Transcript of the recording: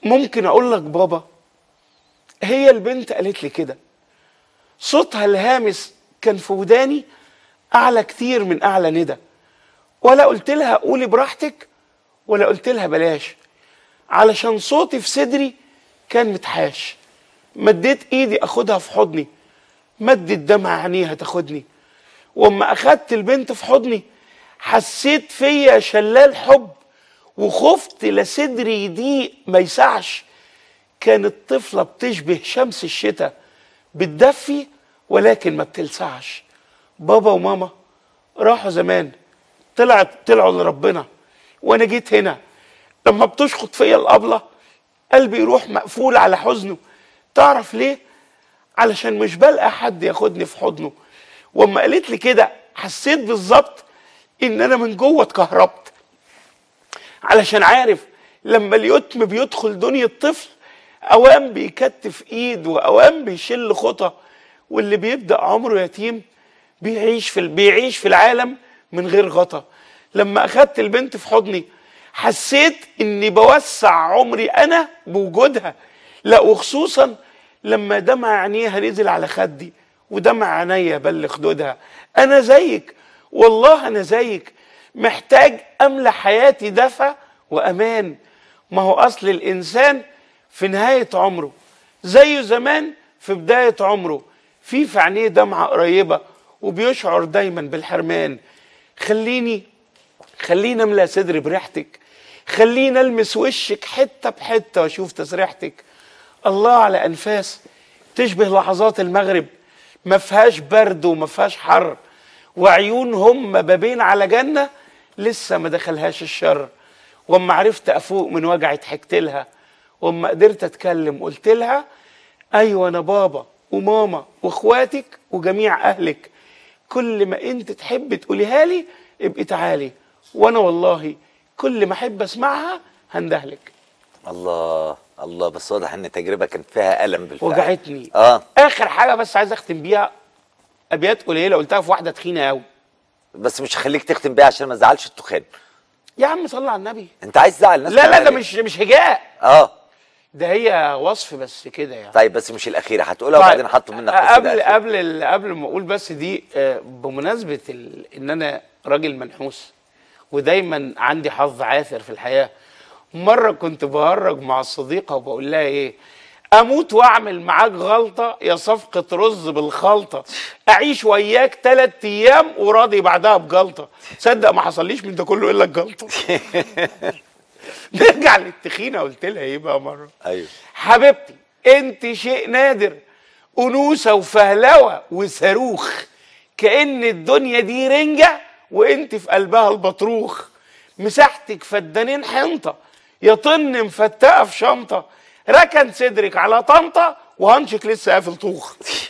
ممكن اقول لك بابا هي البنت قالت لي كده صوتها الهامس كان في وداني اعلى كتير من اعلى ندى ولا قلت لها قولي براحتك ولا قلت لها بلاش علشان صوتي في صدري كان متحاش مديت ايدي اخدها في حضني مدت دمع عينيها تاخدني واما اخدت البنت في حضني حسيت فيا شلال حب وخفت لصدري يضيق ما يسعش كانت طفلة بتشبه شمس الشتاء بتدفي ولكن ما بتلسعش بابا وماما راحوا زمان طلعت طلعوا لربنا وانا جيت هنا لما بتشخط فيا الابله قلبي يروح مقفول على حزنه تعرف ليه علشان مش بلقى حد ياخدني في حضنه واما قالت لي كده حسيت بالظبط ان انا من جوه اتكهربت علشان عارف لما اليتم بيدخل دنيا الطفل اوام بيكتف ايد واوام بيشل خطى واللي بيبدا عمره يتيم بيعيش في بيعيش في العالم من غير غطا لما اخدت البنت في حضني حسيت اني بوسع عمري انا بوجودها لا وخصوصا لما دمع عينيها نزل على خدي ودمع عينيا بل خدودها انا زيك والله انا زيك محتاج املى حياتي دفى وامان ما هو اصل الانسان في نهايه عمره زيه زمان في بدايه عمره في في عينيه دمعه قريبه وبيشعر دايما بالحرمان خليني خليني املى صدري بريحتك خليني المس وشك حته بحته واشوف تسريحتك الله على انفاس تشبه لحظات المغرب ما فيهاش برد وما فيهاش حر وعيون هم بابين على جنه لسه ما دخلهاش الشر واما عرفت افوق من وجعي ضحكت لها واما قدرت اتكلم قلت لها ايوه انا بابا وماما واخواتك وجميع اهلك كل ما انت تحب تقوليها لي ابقي تعالي وانا والله كل ما احب اسمعها هندهلك الله الله بس واضح ان التجربه كان فيها الم بالفعل وجعتني اه اخر حاجه بس عايز اختم بيها ابيات قليله قلتها في واحده تخينه قوي بس مش هخليك تختم بيها عشان ما تزعلش التخان يا عم صلي على النبي انت عايز تزعل الناس لا لا كلها ده ليه؟ مش مش هجاء اه ده هي وصف بس كده يعني طيب بس مش الاخيره هتقولها وبعدين حطوا منك قصيدة قبل أخيرة. قبل ال- قبل ما اقول بس دي آه، بمناسبه ال... ان انا راجل منحوس ودايما عندي حظ عاثر في الحياه مره كنت بهرج مع الصديقه وبقول لها ايه اموت واعمل معاك غلطه يا صفقه رز بالخلطه اعيش وياك ثلاث ايام وراضي بعدها بجلطه تصدق ما حصليش من ده كله الا الجلطه نرجع للتخينه قلت لها ايه بقى مره ايوه حبيبتي انت شيء نادر انوثه وفهلوه وصاروخ كان الدنيا دي رنجه وانت في قلبها البطروخ مساحتك فدانين حنطه يا طن مفتقه في شنطه ركن صدرك على طنطا وهنشك لسه قافل طوخ